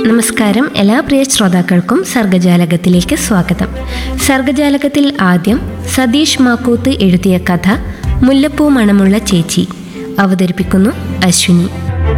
നമസ്കാരം എല്ലാ പ്രിയ ശ്രോതാക്കൾക്കും സർഗജാലകത്തിലേക്ക് സ്വാഗതം സർഗജാലകത്തിൽ ആദ്യം സതീഷ് മാക്കൂത്ത് എഴുതിയ കഥ മുല്ലപ്പൂ മണമുള്ള ചേച്ചി അവതരിപ്പിക്കുന്നു അശ്വിനി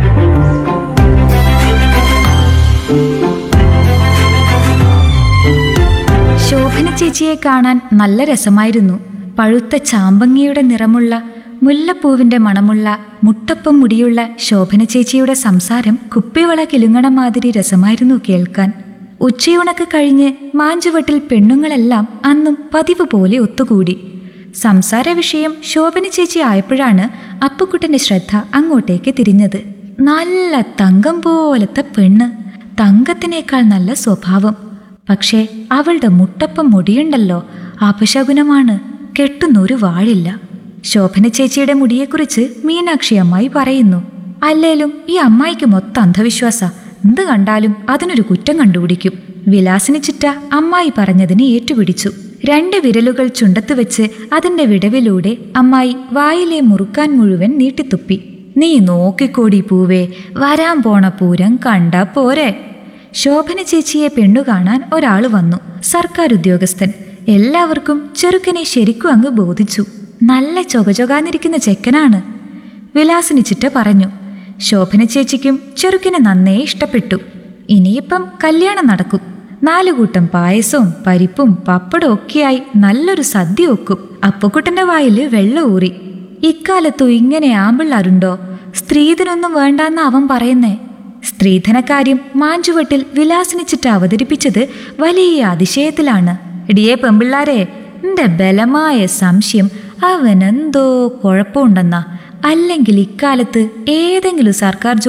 ശോഭന ചേച്ചിയെ കാണാൻ നല്ല രസമായിരുന്നു പഴുത്ത ചാമ്പങ്ങിയുടെ നിറമുള്ള മുല്ലപ്പൂവിന്റെ മണമുള്ള മുട്ടപ്പം മുടിയുള്ള ശോഭന ചേച്ചിയുടെ സംസാരം കുപ്പിവള കിലുങ്ങണ മാതിരി രസമായിരുന്നു കേൾക്കാൻ ഉച്ചയൂണക്ക് കഴിഞ്ഞ് മാഞ്ചുവട്ടിൽ പെണ്ണുങ്ങളെല്ലാം അന്നും പതിവ് പോലെ ഒത്തുകൂടി സംസാര വിഷയം ശോഭന ചേച്ചി ആയപ്പോഴാണ് അപ്പുക്കുട്ടന്റെ ശ്രദ്ധ അങ്ങോട്ടേക്ക് തിരിഞ്ഞത് നല്ല തങ്കം പോലത്തെ പെണ്ണ് തങ്കത്തിനേക്കാൾ നല്ല സ്വഭാവം പക്ഷേ അവളുടെ മുട്ടപ്പം മുടിയുണ്ടല്ലോ അപശകുനമാണ് കെട്ടുന്നൊരു വാഴില്ല ശോഭന ചേച്ചിയുടെ മുടിയെക്കുറിച്ച് മീനാക്ഷി അമ്മായി പറയുന്നു അല്ലേലും ഈ അമ്മായിക്ക് മൊത്തം അന്ധവിശ്വാസ എന്ത് കണ്ടാലും അതിനൊരു കുറ്റം കണ്ടുപിടിക്കും വിലാസിനി ചിറ്റ അമ്മായി പറഞ്ഞതിന് ഏറ്റുപിടിച്ചു രണ്ട് വിരലുകൾ ചുണ്ടത്ത് വെച്ച് അതിന്റെ വിടവിലൂടെ അമ്മായി വായിലെ മുറുക്കാൻ മുഴുവൻ നീട്ടിത്തുപ്പി നീ നോക്കിക്കോടി പൂവേ വരാൻ പോണ പൂരം കണ്ടാ പോരെ ശോഭന ചേച്ചിയെ പെണ്ണു കാണാൻ ഒരാൾ വന്നു സർക്കാർ ഉദ്യോഗസ്ഥൻ എല്ലാവർക്കും ചെറുക്കനെ ശരിക്കും അങ്ങ് ബോധിച്ചു നല്ല ചൊകചൊകാന്നിരിക്കുന്ന ചെക്കനാണ് വിലാസിനി ചിറ്റ പറഞ്ഞു ശോഭന ചേച്ചിക്കും ചെറുക്കനെ നന്നേ ഇഷ്ടപ്പെട്ടു ഇനിയിപ്പം കല്യാണം നടക്കും നാലുകൂട്ടം പായസവും പരിപ്പും പപ്പടവും ഒക്കെയായി നല്ലൊരു സദ്യ ഒക്കും അപ്പുക്കുട്ടന്റെ വായില് വെള്ളം ഊറി ഇക്കാലത്തും ഇങ്ങനെ ആമ്പിള്ളാരുണ്ടോ സ്ത്രീധനൊന്നും വേണ്ടാന്ന അവൻ പറയുന്നേ സ്ത്രീധനക്കാര്യം മാഞ്ചുവട്ടിൽ വിലാസിനിച്ചിട്ട് അവതരിപ്പിച്ചത് വലിയ അതിശയത്തിലാണ് ഇടിയേ പെമ്പിള്ളാരെ എന്റെ ബലമായ സംശയം അവനെന്തോ കുഴപ്പമുണ്ടെന്നാ അല്ലെങ്കിൽ ഇക്കാലത്ത് ഏതെങ്കിലും സർക്കാർ